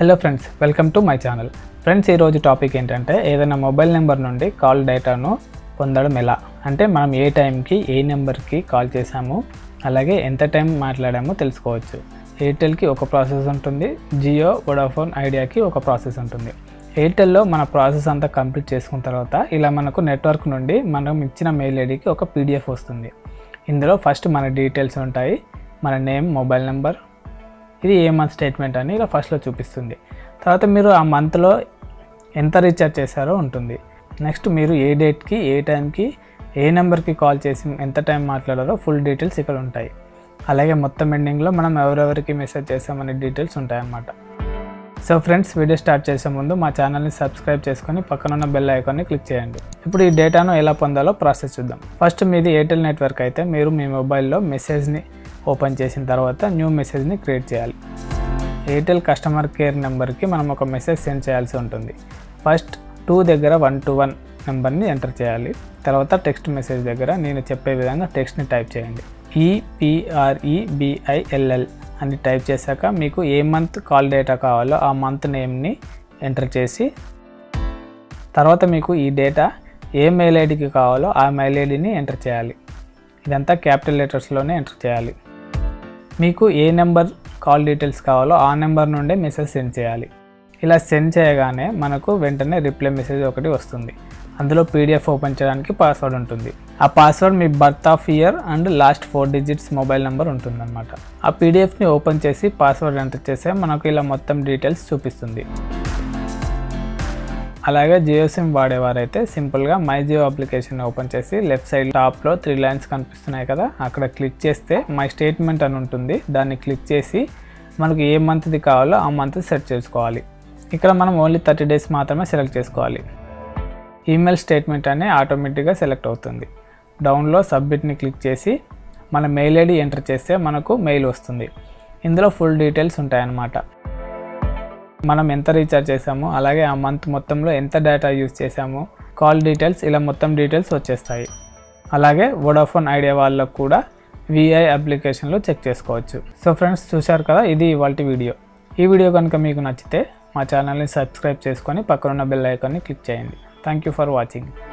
hello friends welcome to my channel friends ఈరోజు topic ఏంటంటే ఏదైనా మొబైల్ నెంబర్ నుండి కాల్ డేటాను పొందడం ఎలా అంటే మనం ఏ టైంకి ఏ నెంబర్కి కాల్ చేసాము అలాగే ఎంత టైం మాట్లాడామో తెలుసుకోవచ్చు ఎయిర్టెల్కి ఒక ప్రాసెస్ ఉంటుంది జియో వోడాఫోన్ ఐడియాకి ఒక ప్రాసెస్ ఉంటుంది ఎయిర్టెల్లో మన ప్రాసెస్ అంతా కంప్లీట్ చేసుకున్న తర్వాత ఇలా మనకు నెట్వర్క్ నుండి మనం ఇచ్చిన మెయిల్ ఐడికి ఒక పీడిఎఫ్ వస్తుంది ఇందులో ఫస్ట్ మన డీటెయిల్స్ ఉంటాయి మన నేమ్ మొబైల్ నెంబర్ ఇది ఏ మంత్ స్టేట్మెంట్ అని ఇలా ఫస్ట్లో చూపిస్తుంది తర్వాత మీరు ఆ మంత్లో ఎంత రీఛార్జ్ చేశారో ఉంటుంది నెక్స్ట్ మీరు ఏ డేట్కి ఏ టైంకి ఏ నెంబర్కి కాల్ చేసి ఎంత టైం మాట్లాడారో ఫుల్ డీటెయిల్స్ ఇక్కడ ఉంటాయి అలాగే మొత్తం ఎండింగ్లో మనం ఎవరెవరికి మెసేజ్ చేసామనే డీటెయిల్స్ ఉంటాయన్నమాట సో ఫ్రెండ్స్ వీడియో స్టార్ట్ చేసే ముందు మా ఛానల్ని సబ్స్క్రైబ్ చేసుకొని పక్కనున్న బెల్ ఐకాన్ని క్లిక్ చేయండి ఇప్పుడు ఈ డేటాను ఎలా పొందాలో ప్రాసెస్ చూద్దాం ఫస్ట్ మీది ఎయిర్టెల్ నెట్వర్క్ అయితే మీరు మీ మొబైల్లో మెసేజ్ని ఓపెన్ చేసిన తర్వాత న్యూ మెసేజ్ని క్రియేట్ చేయాలి ఎయిర్టెల్ కస్టమర్ కేర్ నెంబర్కి మనం ఒక మెసేజ్ సెండ్ చేయాల్సి ఉంటుంది ఫస్ట్ టూ దగ్గర వన్ టు వన్ నెంబర్ని ఎంటర్ చేయాలి తర్వాత టెక్స్ట్ మెసేజ్ దగ్గర నేను చెప్పే విధంగా టెక్స్ట్ని టైప్ చేయండి ఈపిఆర్ఈబిఐఎల్ఎల్ అని టైప్ చేశాక మీకు ఏ మంత్ కాల్ డేటా కావాలో ఆ మంత్ నేమ్ని ఎంటర్ చేసి తర్వాత మీకు ఈ డేటా ఏ మెయిల్ ఐడికి కావాలో ఆ మెయిల్ ఐడిని ఎంటర్ చేయాలి ఇదంతా క్యాపిటల్ లెటర్స్లోనే ఎంటర్ చేయాలి మీకు ఏ నెంబర్ కాల్ డీటెయిల్స్ కావాలో ఆ నెంబర్ నుండే మెసేజ్ సెండ్ చేయాలి ఇలా సెండ్ చేయగానే మనకు వెంటనే రిప్లై మెసేజ్ ఒకటి వస్తుంది అందులో పీడిఎఫ్ ఓపెన్ చేయడానికి పాస్వర్డ్ ఉంటుంది ఆ పాస్వర్డ్ మీ birth of year and last four digits mobile number ఉంటుందన్నమాట ఆ పీడిఎఫ్ని ఓపెన్ చేసి పాస్వర్డ్ ఎంటర్ చేస్తే మనకు ఇలా మొత్తం డీటెయిల్స్ చూపిస్తుంది అలాగే జియో సిమ్ వాడేవారైతే సింపుల్గా మై జియో అప్లికేషన్ ఓపెన్ చేసి లెఫ్ట్ సైడ్ టాప్లో త్రీ లైన్స్ కనిపిస్తున్నాయి కదా అక్కడ క్లిక్ చేస్తే మై స్టేట్మెంట్ అని ఉంటుంది దాన్ని క్లిక్ చేసి మనకు ఏ మంత్ది కావాలో ఆ మంత్ సెట్ చేసుకోవాలి ఇక్కడ మనం ఓన్లీ థర్టీ డేస్ మాత్రమే సెలెక్ట్ చేసుకోవాలి ఈమెయిల్ స్టేట్మెంట్ అనే ఆటోమేటిక్గా సెలెక్ట్ అవుతుంది డౌన్లో సబ్మిట్ని క్లిక్ చేసి మన మెయిల్ ఐడి ఎంటర్ చేస్తే మనకు మెయిల్ వస్తుంది ఇందులో ఫుల్ డీటెయిల్స్ ఉంటాయన్నమాట మనం ఎంత రీఛార్జ్ చేసాము అలాగే ఆ మంత్ మొత్తంలో ఎంత డేటా యూజ్ చేసాము కాల్ డీటెయిల్స్ ఇలా మొత్తం డీటెయిల్స్ వచ్చేస్తాయి అలాగే వోడాఫోన్ ఐడియా వాళ్ళకు కూడా విఐ అప్లికేషన్లో చెక్ చేసుకోవచ్చు సో ఫ్రెండ్స్ చూశారు కదా ఇది ఇవాళ వీడియో ఈ వీడియో కనుక మీకు నచ్చితే మా ఛానల్ని సబ్స్క్రైబ్ చేసుకొని పక్కనున్న బెల్ ఐకాన్ని క్లిక్ చేయండి థ్యాంక్ యూ ఫర్ వాచింగ్